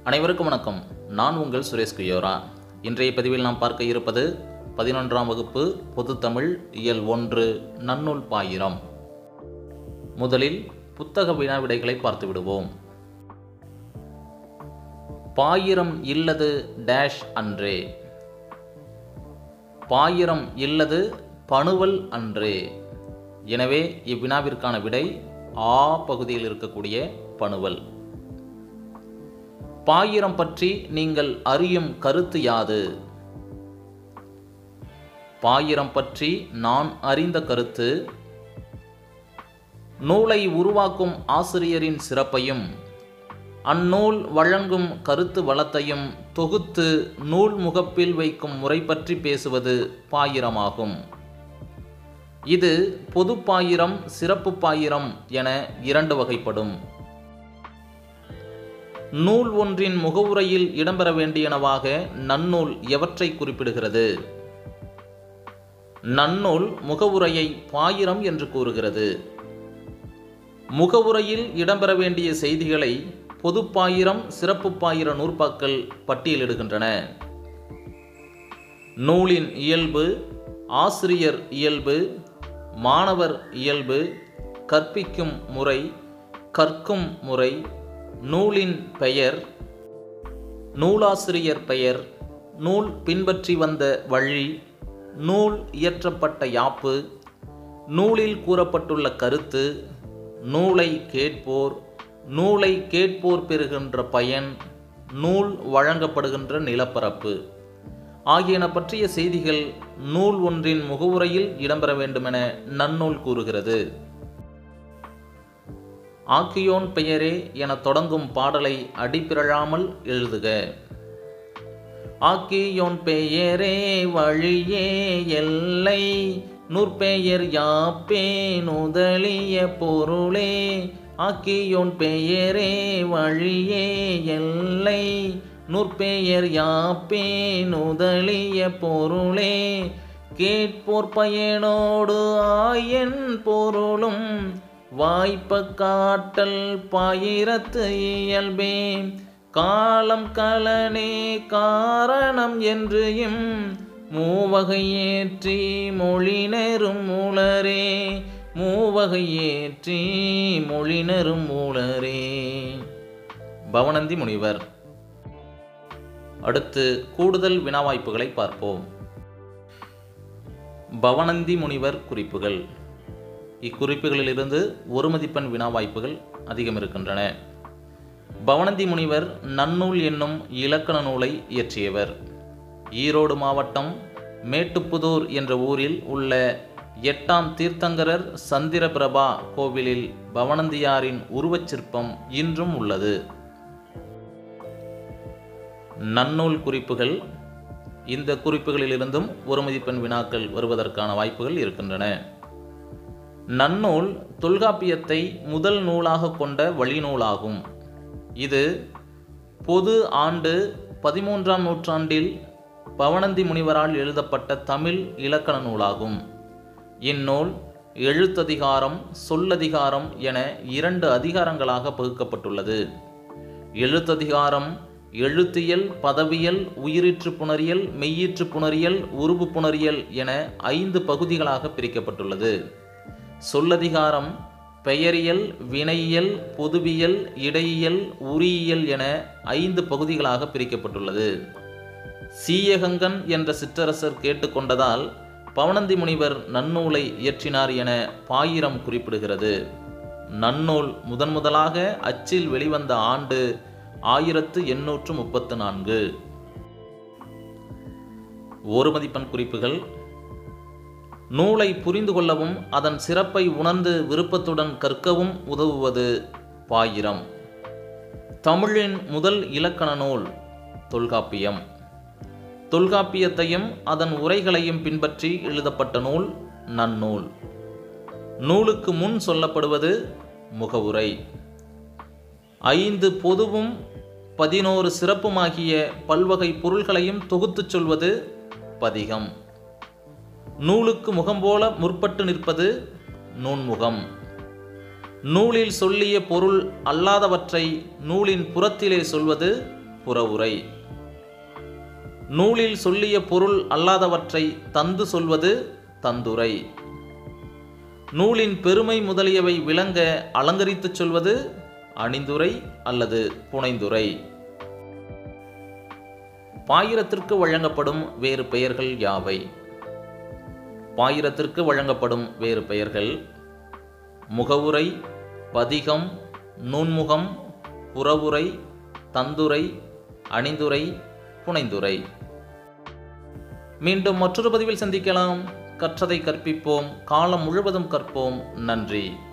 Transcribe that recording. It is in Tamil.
அனைவருக்கும் வணக்கம் நான் உங்கள் சுரேஷ் குயோரா இன்றைய பதிவில் நாம் பார்க்க இருப்பது பதினொன்றாம் வகுப்பு பொதுத்தமிழ் இயல் ஒன்று நன்னூல் பாயிரம் முதலில் புத்தக வினாவிடைகளை பார்த்து விடுவோம் பாயிரம் இல்லது டேஷ் அன்றே பாயிரம் இல்லது பணுவல் அன்றே எனவே இவ்வினாவிற்கான விடை ஆ பகுதியில் இருக்கக்கூடிய பணுவல் பாயிரம் பற்றி நீங்கள் அறியும் கருத்து யாது பாயிரம் பற்றி நான் அறிந்த கருத்து நூலை உருவாக்கும் ஆசிரியரின் சிறப்பையும் அந்நூல் வழங்கும் கருத்து வளத்தையும் தொகுத்து நூல் முகப்பில் வைக்கும் முறை பற்றி பேசுவது பாயிரமாகும் இது பொது பாயிரம் சிறப்பு பாயிரம் என இரண்டு வகைப்படும் நூல் ஒன்றின் முகவுரையில் இடம்பெற வேண்டியனவாக நன்னூல் எவற்றை குறிப்பிடுகிறது நன்னூல் முகவுரையை பாயிரம் என்று கூறுகிறது முகவுரையில் இடம்பெற வேண்டிய செய்திகளை பொது பாயிரம் சிறப்பு பாயிர நூற்பாக்கள் பட்டியலிடுகின்றன நூலின் இயல்பு ஆசிரியர் இயல்பு மாணவர் இயல்பு கற்பிக்கும் முறை கற்கும் முறை நூலின் பெயர் நூலாசிரியர் பெயர் நூல் பின்பற்றி வந்த வழி நூல் இயற்றப்பட்ட யாப்பு நூலில் கூறப்பட்டுள்ள கருத்து நூலை கேட்போர் நூலை கேட்போர் பெறுகின்ற பயன் நூல் வழங்கப்படுகின்ற நிலப்பரப்பு ஆகியன பற்றிய செய்திகள் நூல் ஒன்றின் முகவுரையில் இடம்பெற வேண்டுமென நன்னூல் கூறுகிறது ஆக்கியோன் பெயரே என தொடங்கும் பாடலை அடிப்பிரழாமல் எழுதுக ஆக்கியோன் பெயரே வழியே எல்லை நூற்பெயர் யாப்பே நுதலிய பொருளே ஆக்கியோன் பெயரே வழியே எல்லை நூற்பெயர் யாப்பே நுதலிய பொருளே கேட்போர் பயனோடு ஆயன் பொருளும் வாய்ப்ப காட்டல் பாயிரத்து இயல்பே காலம் கலனே காரணம் என்று இம் மூவகை ஏற்றி மொழினரும் மூலரே மூவகை ஏற்றி மொழினரும் மூலரே பவனந்தி முனிவர் அடுத்து கூடுதல் வினாவாய்ப்புகளை பார்ப்போம் பவனந்தி முனிவர் குறிப்புகள் இக்குறிப்புகளிலிருந்து ஒரு மதிப்பெண் வினா வாய்ப்புகள் அதிகம் இருக்கின்றன பவனந்தி முனிவர் நன்னூல் என்னும் இலக்கண நூலை இயற்றியவர் ஈரோடு மாவட்டம் மேட்டுப்புதூர் என்ற ஊரில் உள்ள எட்டாம் தீர்த்தங்கரர் சந்திரபிரபா கோவிலில் பவனந்தியாரின் உருவச் சிற்பம் இன்றும் உள்ளது நன்னூல் குறிப்புகள் இந்த குறிப்புகளிலிருந்தும் ஒரு மதிப்பெண் வினாக்கள் வருவதற்கான வாய்ப்புகள் இருக்கின்றன நன்னூல் தொல்காப்பியத்தை முதல் நூலாக கொண்ட வழிநூலாகும் இது பொது ஆண்டு பதிமூன்றாம் நூற்றாண்டில் பவனந்தி முனிவரால் எழுதப்பட்ட தமிழ் இலக்கண நூலாகும் இந்நூல் எழுத்ததிகாரம் சொல்லதிகாரம் என இரண்டு அதிகாரங்களாக பகுக்கப்பட்டுள்ளது எழுத்ததிகாரம் எழுத்தியல் பதவியல் உயிரிற்று புணரியல் மெய்யிற்று புணரியல் உருவு புணரியல் என ஐந்து பகுதிகளாக பிரிக்கப்பட்டுள்ளது சொல்லதிகாரம் பெயரியல் வினையியல் பொதுவியல் இடையியல் உரியியல் என ஐந்து பகுதிகளாக பிரிக்கப்பட்டுள்ளது சீயகங்கன் என்ற சிற்றரசர் கேட்டுக்கொண்டதால் பவனந்தி முனிவர் நன்னூலை இயற்றினார் என பாயிரம் குறிப்பிடுகிறது நன்னூல் முதன் முதலாக அச்சில் வெளிவந்த ஆண்டு ஆயிரத்து எண்ணூற்று முப்பத்து நான்கு ஒரு மதிப்பெண் குறிப்புகள் நூலை புரிந்து கொள்ளவும் அதன் சிறப்பை உணர்ந்து விருப்பத்துடன் கற்கவும் உதவுவது பாயிரம் தமிழின் முதல் இலக்கண நூல் தொல்காப்பியம் தொல்காப்பியத்தையும் அதன் உரைகளையும் பின்பற்றி எழுதப்பட்ட நூல் நன்னூல் நூலுக்கு முன் சொல்லப்படுவது முகவுரை ஐந்து பொதுவும் பதினோரு சிறப்புமாகிய பல்வகை பொருள்களையும் தொகுத்துச் சொல்வது பதிகம் நூலுக்கு முகம் போல முற்பட்டு நிற்பது நூன்முகம் நூலில் சொல்லிய பொருள் அல்லாதவற்றை நூலின் புறத்திலே சொல்வது புறவுரை நூலில் சொல்லிய பொருள் அல்லாதவற்றை தந்து சொல்வது தந்துரை நூலின் பெருமை முதலியவை விளங்க அலங்கரித்துச் சொல்வது அணிந்துரை அல்லது புனைந்துரை பாயிரத்திற்கு வழங்கப்படும் வேறு பெயர்கள் யாவை பாயிரத்திற்கு வழங்கப்படும் வேறு பெயர்கள் முகவுரை பதிகம் நூன்முகம் புறவுரை தந்துரை அணிந்துரை புனைந்துரை மீண்டும் மற்றொரு பதிவில் சந்திக்கலாம் கற்றதை கற்பிப்போம் காலம் முழுவதும் கற்போம் நன்றி